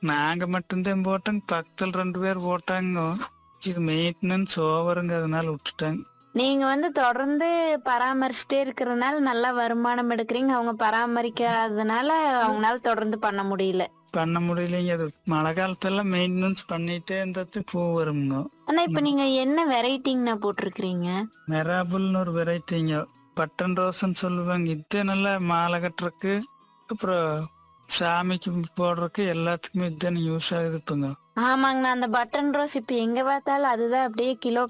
நாங்க மட்டும்தான் போட்டோங்க பக்கத்துல ரெண்டு பேர் போட்டாங்க இது மெயின்டெனன்ஸ் ஓவருங்க அதனால விட்டுட்டாங்க நீங்க வந்து தொடர்ந்து பராமரிச்சுட்டே இருக்கிறதுனால நல்லா வருமானம் எடுக்கிறீங்க அவங்க பராமரிக்காததுனால அவங்களால தொடர்ந்து பண்ண முடியல பண்ண முடியலைங்க அது மழை காலத்தெல்லாம் மெயின்டெனன்ஸ் பண்ணிட்டே இருந்தது பூ வருங்க ஆனா இப்ப நீங்க என்ன வெரைட்டிங்கண்ணா போட்டிருக்கிறீங்க மெராபுல்னு ஒரு வெரைட்டிங்க பட்டன் ரோஸ்ன்னு சொல்லுவாங்க இது நல்லா மாலை கட்டுறதுக்கு அப்புறம் சாமிக்கு போடுறதுக்கு எல்லாத்துக்குமே இதுதானே யூஸ் ஆகுது இப்போங்க ஆமாங்கண்ணா அந்த பட்டன் ரோஸ் இப்ப எங்க பார்த்தாலும் அதுதான் அப்படியே கிலோ